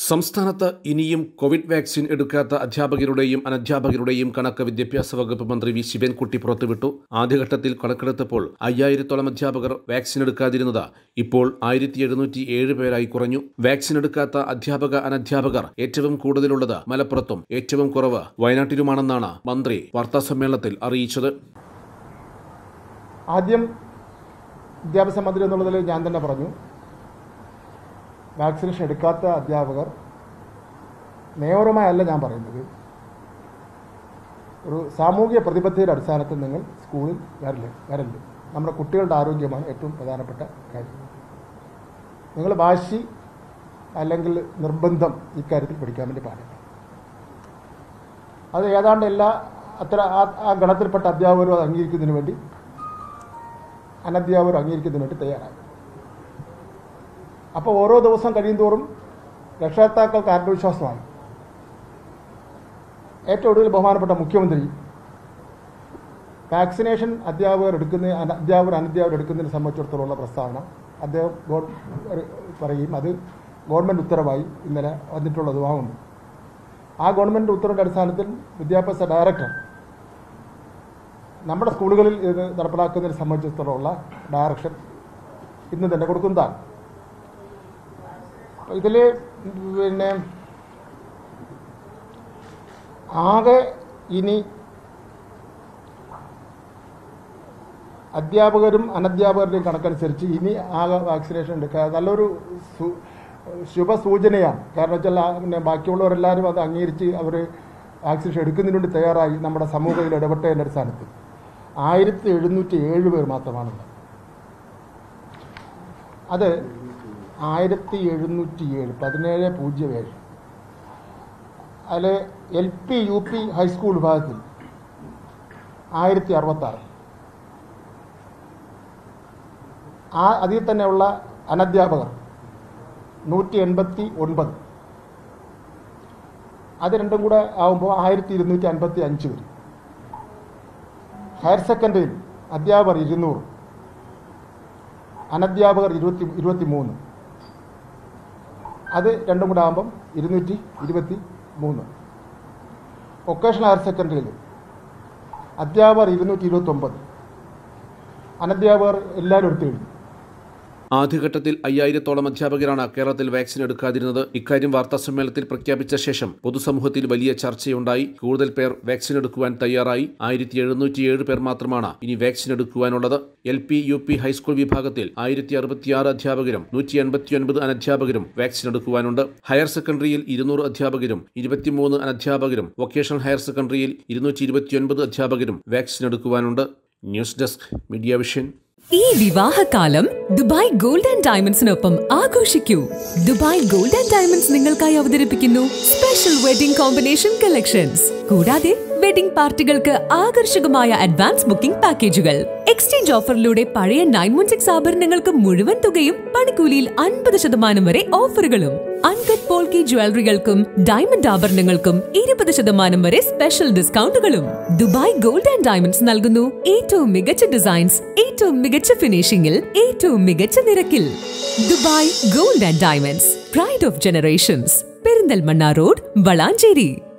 സംസ്ഥാനത്ത് ഇനിയും Covid vaccine എടുക്കാത്ത അധ്യാപകരുടെയും അനധ്യാപകരുടെയും കണക്ക് വിദ്യാഭ്യാസ വകുപ്പ് മന്ത്രി വി ശിവൻകുട്ടി പുറത്തുവിട്ടു ആദ്യഘട്ടത്തിൽ കണക്കെടുത്തപ്പോൾ അയ്യായിരത്തോളം അധ്യാപകർ വാക്സിൻ എടുക്കാതിരുന്നത് ഇപ്പോൾ ആയിരത്തി എഴുന്നൂറ്റി ഏഴ് പേരായി കുറഞ്ഞു വാക്സിൻ എടുക്കാത്ത അധ്യാപക അനധ്യാപകർ ഏറ്റവും കൂടുതലുള്ളത് മലപ്പുറത്തും ഏറ്റവും കുറവ് വയനാട്ടിലുമാണെന്നാണ് മന്ത്രി വാർത്താസമ്മേളനത്തിൽ അറിയിച്ചത് ആദ്യം വിദ്യാഭ്യാസ മന്ത്രി എന്നുള്ളതിൽ ഞാൻ തന്നെ പറഞ്ഞു വാക്സിനേഷൻ എടുക്കാത്ത അധ്യാപകർ നിയമപരമായല്ല ഞാൻ പറയുന്നത് ഒരു സാമൂഹിക പ്രതിബദ്ധതയുടെ അടിസ്ഥാനത്തിൽ നിങ്ങൾ സ്കൂളിൽ വരില്ല വരല്ല നമ്മുടെ കുട്ടികളുടെ ആരോഗ്യമാണ് ഏറ്റവും പ്രധാനപ്പെട്ട കാര്യം നിങ്ങൾ വാശി അല്ലെങ്കിൽ നിർബന്ധം ഇക്കാര്യത്തിൽ പഠിക്കാൻ വേണ്ടി പാടില്ല അത് ഏതാണ്ട് എല്ലാ അത്ര ആ- ആ ഗണത്തിൽപ്പെട്ട അധ്യാപകരും അത് അംഗീകരിക്കുന്നതിന് വേണ്ടി അനധ്യാപകർ അംഗീകരിക്കുന്നതിന് വേണ്ടി തയ്യാറായി അപ്പോൾ ഓരോ ദിവസം കഴിയുന്തോറും രക്ഷകർത്താക്കൾക്ക് ആത്മവിശ്വാസമായി ഏറ്റവും ഒടുവിൽ ബഹുമാനപ്പെട്ട മുഖ്യമന്ത്രി വാക്സിനേഷൻ അധ്യാപകർ എടുക്കുന്ന അന- അധ്യാപകർ അനധ്യാപകർ എടുക്കുന്നതിനെ സംബന്ധിച്ചിടത്തോളമുള്ള പ്രസ്താവന അദ്ദേഹം ഗവ- പറയും അത് ഗവൺമെൻറ് ഉത്തരവായി ഇന്നലെ വന്നിട്ടുള്ളതുമാകുന്നു ആ ഗവൺമെൻറ് ഉത്തരവിൻ്റെ അടിസ്ഥാനത്തിൽ വിദ്യാഭ്യാസ ഡയറക്ടർ നമ്മുടെ സ്കൂളുകളിൽ ഇത് നടപ്പിലാക്കുന്നതിനെ സംബന്ധിച്ചിടത്തോളമുള്ള ഡയറക്ഷൻ ഇന്ന് തന്നെ കൊടുക്കുന്നതാണ് ഇതിൽ പിന്നെ ആകെ ഇനി അധ്യാപകരും അനധ്യാപകരുടെയും കണക്കനുസരിച്ച് ഇനി ആകെ വാക്സിനേഷൻ എടുക്കുക നല്ലൊരു സു- ശുഭസൂചനയാണ് കാരണം വെച്ചാൽ ആ പിന്നെ ബാക്കിയുള്ളവരെല്ലാവരും അത് അംഗീകരിച്ച് അവർ വാക്സിനേഷൻ എടുക്കുന്നതിന് വേണ്ടി തയ്യാറായി നമ്മുടെ സമൂഹത്തിൽ ഇടപെട്ടതിൻ്റെ അടിസ്ഥാനത്തിൽ ആയിരത്തി എഴുന്നൂറ്റി ഏഴ് പേർ മാത്രമാണുള്ളത് അത് ആയിരത്തി എഴുന്നൂറ്റി ഏഴ് പതിനേഴ് പൂജ്യം ഏഴ് അതിൽ L P U P high school വിഭാഗത്തിൽ ആയിരത്തി അറുപത്താറ് ആ അതിൽ തന്നെയുള്ള അനധ്യാപകർ നൂറ്റി എൺപത്തി ഒൻപത് അത് രണ്ടും കൂടെ ആകുമ്പോൾ ആയിരത്തി ഇരുന്നൂറ്റി അൻപത്തി അഞ്ച് വരും ഹയർ സെക്കൻഡറിയിൽ അധ്യാപകർ ഇരുന്നൂറ് അനധ്യാപകർ ഇരുപത്തി ഇരുപത്തി മൂന്ന് അത് രണ്ടും കൂടെ ആകുമ്പം ഇരുന്നൂറ്റി ഇരുപത്തി മൂന്ന് വൊക്കേഷണൽ ഹയർ സെക്കൻഡറിയിൽ അധ്യാപകർ ഇരുന്നൂറ്റി ഇരുപത്തൊമ്പത് അനധ്യാപകർ എല്ലാവരും എടുത്തു കഴിഞ്ഞു ആദ്യഘട്ടത്തിൽ അയ്യായിരത്തോളം അധ്യാപകരാണ് കേരളത്തിൽ വാക്സിൻ എടുക്കാതിരുന്നത് ഇക്കാര്യം വാർത്താസമ്മേളനത്തിൽ പ്രഖ്യാപിച്ച ശേഷം പൊതുസമൂഹത്തിൽ വലിയ ചർച്ചയുണ്ടായി കൂടുതൽ പേർ വാക്സിൻ എടുക്കുവാൻ തയ്യാറായി ആയിരത്തി എഴുന്നൂറ്റിയേഴ് പേർ മാത്രമാണ് ഇനി വാക്സിൻ എടുക്കുവാനുള്ളത് L P U P high school വിഭാഗത്തിൽ ആയിരത്തി അറുപത്തിയാറ് അധ്യാപകരും നൂറ്റി എൺപത്തിയൊൻപത് അനധ്യാപകരും വാക്സിൻ എടുക്കുവാനുണ്ട് ഹയർ സെക്കൻഡറിയിൽ ഇരുന്നൂറ് അധ്യാപകരും ഇരുപത്തിമൂന്ന് അനധ്യാപകരും വൊക്കേഷണൽ ഹയർ സെക്കൻഡറിയിൽ ഇരുന്നൂറ്റി ഇരുപത്തിയൊൻപത് അധ്യാപകരും വാക്സിൻ എടുക്കുവാനുണ്ട് ന്യൂസ് ഡെസ്ക് മീഡിയ വിഷൻ ഈ വിവാഹകാലം ദുബായ് ഗോൾഡ് ആൻഡ് ഡയമണ്ട്സിനൊപ്പം ആഘോഷിക്കൂ ദുബായ് ഗോൾഡ് ആൻഡ് ഡയമണ്ട്സ് നിങ്ങൾക്കായി അവതരിപ്പിക്കുന്നു സ്പെഷ്യൽ വെഡിംഗ് കോമ്പിനേഷൻ കളക്ഷൻസ് കൂടാതെ വെഡിംഗ് പാർട്ടികൾക്ക് ആകർഷകമായ അഡ്വാൻസ് ബുക്കിംഗ് പാക്കേജുകൾ എക്സ്ചേഞ്ച് ഓഫറിലൂടെ പഴയ നയൻ വൺ സിക്സ് ആഭരണങ്ങൾക്ക് മുഴുവൻ തുകയും പണിക്കൂലിയിൽ അൻപത് ശതമാനം വരെ ഓഫറുകളും അൺകട്ട് പോൾക്കി ജ്വല്ലറികൾക്കും ഡയമണ്ട് ആഭരണങ്ങൾക്കും ഇരുപത് ശതമാനം വരെ സ്പെഷ്യൽ ഡിസ്കൗണ്ടുകളും ദുബായ് ഗോൾഡ് ആൻഡ് ഡയമണ്ട്സ് നൽകുന്നു ഏറ്റവും മികച്ച ഡിസൈൻസ് ഏറ്റവും മികച്ച ഫിനിഷിംഗിൽ ഏറ്റവും മികച്ച നിരക്കിൽ Dubai gold and diamonds pride of generations Perinthalmanna road Valanchery